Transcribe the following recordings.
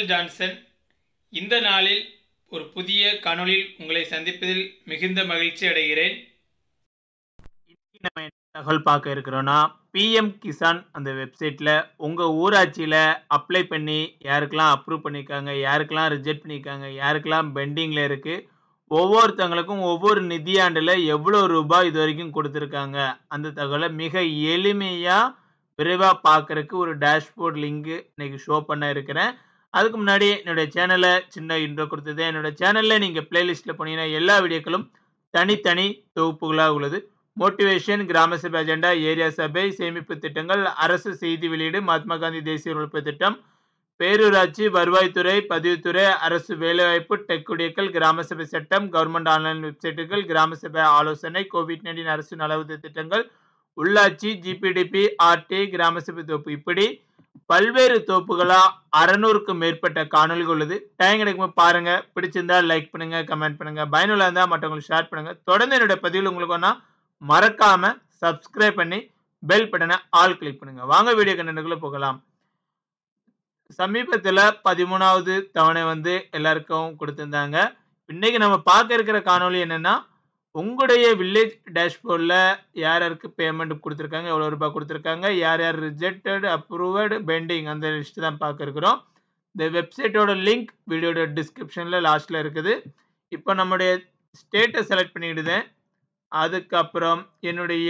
Michael Johnson இந்த நாளில் ஒரு புதிய காணொளியில் உங்களை சந்திப்பதில் மிகுந்த மகிழ்ச்சி அடைகிறேன் இன்னைக்கு நம்ம என்ன தகவல் பார்க்க இருக்கிறோன்னா பிஎம் கிசான் அந்த வெப்சைட்டில் உங்கள் ஊராட்சியில் அப்ளை பண்ணி யாருக்கெல்லாம் அப்ரூவ் பண்ணியிருக்காங்க யாருக்கெல்லாம் ரிஜெக்ட் பண்ணியிருக்காங்க யாருக்கெல்லாம் பெண்டிங்கில் இருக்குது ஒவ்வொருத்தங்களுக்கும் ஒவ்வொரு நிதியாண்டில் எவ்வளோ ரூபாய் இது வரைக்கும் கொடுத்துருக்காங்க அந்த தகவலை மிக எளிமையாக விரைவாக பார்க்குறக்கு ஒரு டேஷ்போர்ட் லிங்க்கு இன்னைக்கு ஷோ பண்ண இருக்கிறேன் அதுக்கு முன்னாடி என்னுடைய சேனலை சின்ன இன்ட்ரோ கொடுத்தது என்னோட சேனலில் நீங்கள் பிளேலிஸ்ட்டில் போனீங்கன்னா எல்லா வீடியோக்களும் தனித்தனி தொகுப்புகளாக உள்ளது மோட்டிவேஷன் கிராம சபை அஜெண்டா ஏரியா சபை சேமிப்பு திட்டங்கள் அரசு செய்தி வெளியீடு மகாத்மா காந்தி தேசிய உழைப்பு திட்டம் பேரூராட்சி வருவாய்த்துறை பதிவுத்துறை அரசு வேலைவாய்ப்பு டெக் குடியக்கல் கிராம சபை சட்டம் கவர்மெண்ட் ஆன்லைன் வெப்சைட்டுகள் கிராம சபை ஆலோசனை கோவிட் நைன்டீன் அரசு நலவுதவி திட்டங்கள் உள்ளாட்சி ஜிபிடிபி ஆர்டி கிராம சபை தொகுப்பு இப்படி பல்வேறு தொகுப்புகளா அறநூறுக்கும் மேற்பட்ட காணொலிகள் உள்ளது டைம் கிடைக்கும் பாருங்க பிடிச்சிருந்தா லைக் பண்ணுங்க கமெண்ட் பண்ணுங்க பயனுள்ள இருந்தால் மற்றவங்களுக்கு ஷேர் பண்ணுங்க தொடர்ந்து என்னுடைய பதிவில் உங்களுக்கு ஒன்றா மறக்காம சப்ஸ்கிரைப் பண்ணி பெல் பட்டனை ஆல் கிளிக் பண்ணுங்க வாங்க வீடியோ கண்டனுக்குள்ள போகலாம் சமீபத்தில் பதிமூணாவது தவணை வந்து எல்லாருக்கும் கொடுத்துருந்தாங்க இன்னைக்கு நம்ம பார்க்க இருக்கிற காணொலி என்னன்னா உங்களுடைய வில்லேஜ் டேஷ்போர்டில் யார் யாருக்கு பேமெண்ட் கொடுத்துருக்காங்க எவ்வளோ ரூபாய் கொடுத்துருக்காங்க யார் யார் ரிஜெக்டட் அப்ரூவட் பெண்டிங் அந்த லிஸ்ட் தான் பார்க்க இருக்கிறோம் இந்த வெப்சைட்டோட லிங்க் வீடியோட டிஸ்கிரிப்ஷனில் லாஸ்ட்டில் இருக்குது இப்போ நம்முடைய ஸ்டேட்டை செலக்ட் பண்ணிவிடுதேன் அதுக்கப்புறம் என்னுடைய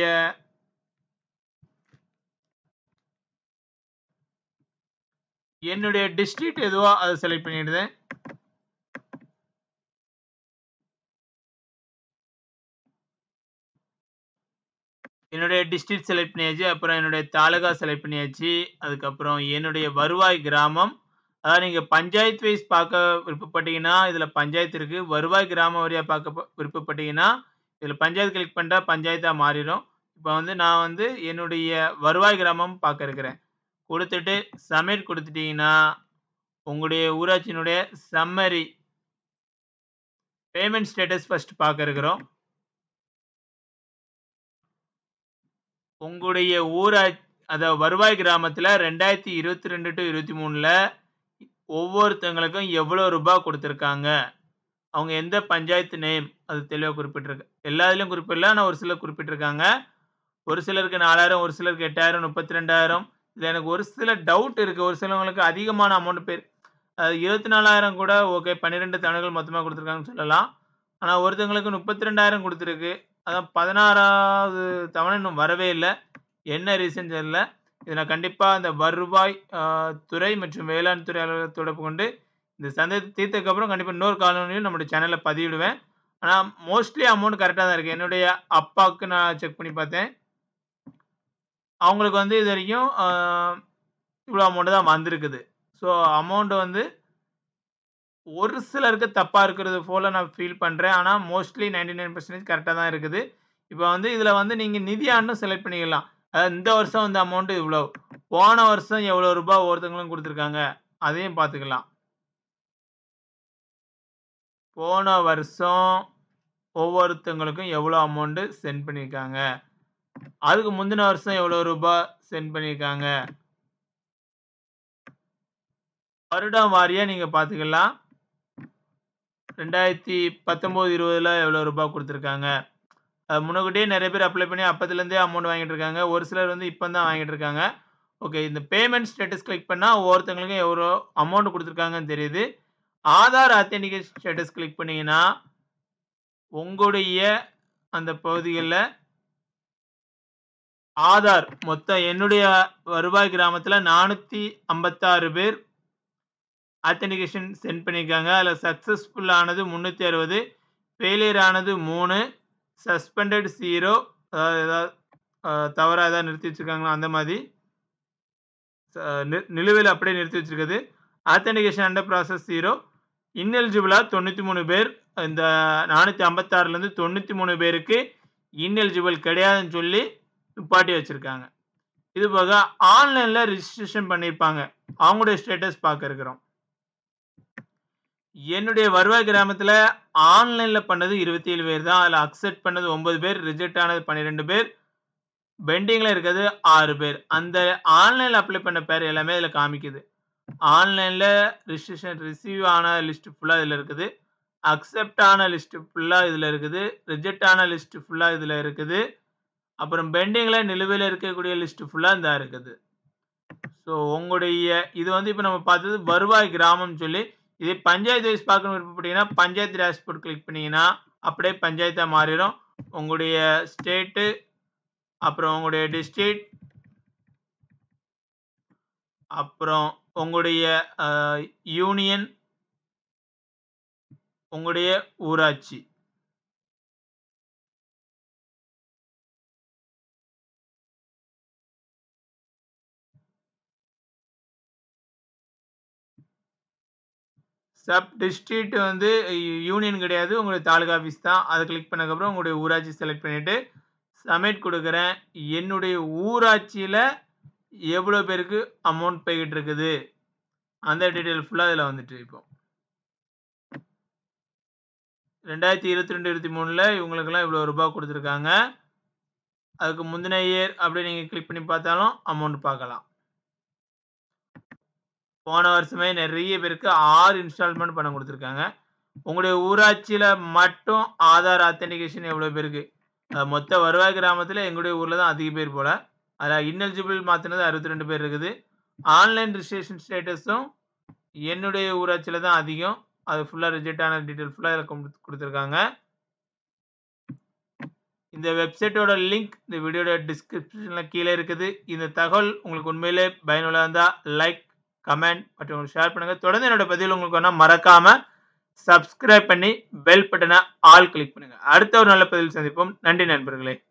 என்னுடைய டிஸ்ட்ரிக்ட் எதுவோ அதை செலக்ட் பண்ணிடுதேன் என்னுடைய டிஸ்ட்ரிக்ட் செலக்ட் பண்ணியாச்சு அப்புறம் என்னுடைய தாலுகா செலக்ட் பண்ணியாச்சு அதுக்கப்புறம் என்னுடைய வருவாய் கிராமம் அதாவது நீங்கள் பஞ்சாயத்து வைஸ் பார்க்க விருப்பப்பட்டீங்கன்னா இதில் பஞ்சாயத்து இருக்குது வருவாய் கிராமம் வழியாக பார்க்க விருப்பப்பட்டீங்கன்னா இதில் பஞ்சாயத்து கிளிக் பண்ணிட்டா பஞ்சாயத்தாக மாறிடும் இப்போ வந்து நான் வந்து என்னுடைய வருவாய் கிராமம் பார்க்க இருக்கிறேன் கொடுத்துட்டு சப்மிட் கொடுத்துட்டீங்கன்னா உங்களுடைய ஊராட்சியினுடைய சம்மரி பேமெண்ட் ஸ்டேட்டஸ் ஃபர்ஸ்ட் பார்க்க இருக்கிறோம் உங்களுடைய ஊராட்சி அதாவது வருவாய் கிராமத்தில் ரெண்டாயிரத்தி இருபத்தி ரெண்டு டு இருபத்தி மூணில் ஒவ்வொருத்தங்களுக்கும் எவ்வளோ ரூபாய் கொடுத்துருக்காங்க அவங்க எந்த பஞ்சாயத்து நேம் அது தெளிவாக குறிப்பிட்டிருக்கு எல்லா இதுலேயும் குறிப்பிடல ஆனால் ஒரு சிலர் குறிப்பிட்டிருக்காங்க ஒரு சிலருக்கு நாலாயிரம் ஒரு சிலருக்கு எட்டாயிரம் முப்பத்தி ரெண்டாயிரம் இது எனக்கு ஒரு சில டவுட் இருக்குது ஒரு சிலவங்களுக்கு அதிகமான அமௌண்ட் பேர் அது இருபத்தி நாலாயிரம் கூட ஓகே பன்னிரெண்டு தவணைகள் மொத்தமாக கொடுத்துருக்காங்கன்னு சொல்லலாம் ஆனால் ஒருத்தவங்களுக்கு முப்பத்தி ரெண்டாயிரம் கொடுத்துருக்கு அதான் பதினாறாவது தவணை இன்னும் வரவே இல்லை என்ன ரீசன் தெரியல இதை நான் கண்டிப்பாக அந்த வருவாய் துறை மற்றும் வேளாண் துறை அலுவலகத்தை தொடர்பு கொண்டு இந்த சந்தேகத்தை தீர்த்ததுக்கப்புறம் கண்டிப்பாக இன்னொரு காலநிலையும் நம்மளுடைய சேனலில் பதிவிடுவேன் ஆனால் மோஸ்ட்லி அமௌண்ட் கரெக்டாக தான் இருக்குது என்னுடைய அப்பாவுக்கு நான் செக் பண்ணி பார்த்தேன் அவங்களுக்கு வந்து இது வரைக்கும் இவ்வளோ அமௌண்ட்டு தான் வந்திருக்குது ஸோ அமௌண்ட்டு வந்து ஒரு சிலருக்கு தப்பாக இருக்கிறது போல் நான் ஃபீல் பண்ணுறேன் ஆனால் மோஸ்ட்லி நைன்டி நைன் பர்சன்டேஜ் கரெக்டாக தான் இருக்குது இப்போ வந்து இதில் வந்து நீங்கள் நிதி ஆண்டும் செலக்ட் பண்ணிக்கலாம் அதாவது இந்த வருஷம் வந்து அமௌண்ட்டு இவ்வளோ போன வருஷம் எவ்வளோ ரூபாய் ஒவ்வொருத்தங்களும் கொடுத்துருக்காங்க அதையும் பார்த்துக்கலாம் போன வருஷம் ஒவ்வொருத்தங்களுக்கும் எவ்வளோ அமௌண்ட்டு சென்ட் பண்ணியிருக்காங்க அதுக்கு முந்தின வருஷம் எவ்வளோ ரூபாய் சென்ட் பண்ணியிருக்காங்க வருடம் வாரியாக நீங்கள் பார்த்துக்கலாம் ரெண்டாயிரத்தி பத்தொம்போது இருபதில் எவ்வளோ ரூபாய் கொடுத்துருக்காங்க முன்னக்கூட்டியே நிறைய பேர் அப்ளை பண்ணி அப்பத்துலேருந்தே அமௌண்ட் வாங்கிட்டு இருக்காங்க ஒரு சிலர் வந்து இப்போ தான் வாங்கிட்டு இருக்காங்க ஓகே இந்த பேமெண்ட் ஸ்டேட்டஸ் கிளிக் பண்ணால் ஒவ்வொருத்தங்களுக்கும் எவ்வளோ அமௌண்ட் கொடுத்துருக்காங்கன்னு தெரியுது ஆதார் அத்தென்டிகேஷன் ஸ்டேட்டஸ் கிளிக் பண்ணிங்கன்னா உங்களுடைய அந்த பகுதிகளில் ஆதார் மொத்தம் என்னுடைய வருவாய் கிராமத்தில் நானூற்றி ஐம்பத்தாறு பேர் ஆத்தென்டிகேஷன் சென்ட் பண்ணியிருக்காங்க அதில் சக்ஸஸ்ஃபுல் ஆனது முந்நூற்றி அறுபது ஃபெயிலியர் ஆனது மூணு சஸ்பெண்டட் ஜீரோ அதாவது ஏதாவது தவறாக ஏதாவது நிறுத்தி வச்சுருக்காங்களா அந்த மாதிரி நிலுவையில் அப்படியே நிறுத்தி வச்சுருக்குது ஆத்தென்டிகேஷன் அண்டர் ப்ராசஸ் ஜீரோ இன்எலிஜிபிளாக தொண்ணூற்றி மூணு பேர் இந்த நானூற்றி ஐம்பத்தாறுலேருந்து தொண்ணூற்றி மூணு பேருக்கு இன்எலிஜிபிள் கிடையாதுன்னு சொல்லி நிப்பாட்டி வச்சுருக்காங்க இது போக ஆன்லைனில் ரிஜிஸ்ட்ரேஷன் பண்ணியிருப்பாங்க அவங்களுடைய ஸ்டேட்டஸ் பார்க்க இருக்கிறோம் என்னுடைய வருவாய் கிராமத்தில் ஆன்லைனில் பண்ணது இருபத்தி ஏழு பேர் தான் அதில் அக்செப்ட் பண்ணது ஒன்பது பேர் ரிஜெக்ட் ஆனது பன்னிரெண்டு பேர் பெண்டிங்கில் இருக்கிறது ஆறு பேர் அந்த ஆன்லைனில் அப்ளை பண்ண பேர் எல்லாமே இதில் காமிக்குது ஆன்லைனில் ரிஜிஸ்ட்ரேஷன் ரிசீவ் ஆன லிஸ்ட் ஃபுல்லாக இதில் இருக்குது அக்செப்ட் ஆன லிஸ்ட் ஃபுல்லாக இதில் இருக்குது ரிஜெக்ட் ஆன லிஸ்ட் ஃபுல்லாக இதில் இருக்குது அப்புறம் பெண்டிங்கில் நிலுவையில் இருக்கக்கூடிய லிஸ்ட் ஃபுல்லாக இந்த இருக்குது ஸோ உங்களுடைய இது வந்து இப்போ நம்ம பார்த்தது வருவாய் கிராமம் சொல்லி இதே பஞ்சாயத்து வைஸ் பார்க்கணும் விருப்பப்பட்டீங்கன்னா பஞ்சாயத்து டேஷ்போர்ட் கிளிக் பண்ணீங்கன்னா அப்படியே பஞ்சாயத்தாக மாறிடும் உங்களுடைய ஸ்டேட்டு அப்புறம் உங்களுடைய டிஸ்ட்ரிக்ட் அப்புறம் உங்களுடைய யூனியன் உங்களுடைய ஊராட்சி சப் டிஸ்ட்ரிக்ட் வந்து யூனியன் கிடையாது உங்களுடைய தாலுகா ஆஃபீஸ் தான் அதை கிளிக் பண்ணக்கப்புறம் உங்களுடைய ஊராட்சி செலக்ட் பண்ணிவிட்டு சப்மிட் கொடுக்குறேன் என்னுடைய ஊராட்சியில் எவ்வளோ பேருக்கு அமௌண்ட் போய்கிட்டு இருக்குது அந்த டீட்டெயில் ஃபுல்லாக இதில் வந்துட்டு இப்போ ரெண்டாயிரத்தி இருபத்தி ரெண்டு இருபத்தி மூணில் இவங்களுக்கெல்லாம் இவ்வளோ ரூபாய் கொடுத்துருக்காங்க அதுக்கு முந்தின இயர் அப்படி நீங்கள் கிளிக் பண்ணி பார்த்தாலும் அமௌண்ட் பார்க்கலாம் போன வருஷமே நிறைய பேருக்கு ஆறு இன்ஸ்டால்மெண்ட் பணம் கொடுத்துருக்காங்க உங்களுடைய ஊராட்சியில் மட்டும் ஆதார் ஆத்தென்டிகேஷன் எவ்வளோ பேருக்கு மொத்த வருவாய் கிராமத்தில் எங்களுடைய ஊரில் தான் அதிக பேர் போல் அதில் இன்னெலிஜிபிள் மாற்றினது அறுபத்தி ரெண்டு பேர் இருக்குது ஆன்லைன் ரிஜிஸ்ட்ரேஷன் ஸ்டேட்டஸும் என்னுடைய ஊராட்சியில் தான் அதிகம் அது ஃபுல்லாக ரிஜெக்ட் ஆன டீட்டெயில் ஃபுல்லாக இதில் கொடுத்துருக்காங்க இந்த வெப்சைட்டோட லிங்க் இந்த வீடியோட டிஸ்கிரிப்ஷனில் கீழே இருக்குது இந்த தகவல் உங்களுக்கு உண்மையிலே பயனுள்ளதாக இருந்தால் லைக் கமெண்ட் மற்றும் ஷேர் பண்ணுங்கள் தொடர்ந்து என்னோட பதிவில் உங்களுக்கு வேணால் மறக்காமல் சப்ஸ்கிரைப் பண்ணி பெல் பட்டனை ஆல் கிளிக் பண்ணுங்கள் அடுத்த ஒரு நல்ல பதிவில் சந்திப்போம் நன்றி நண்பர்களே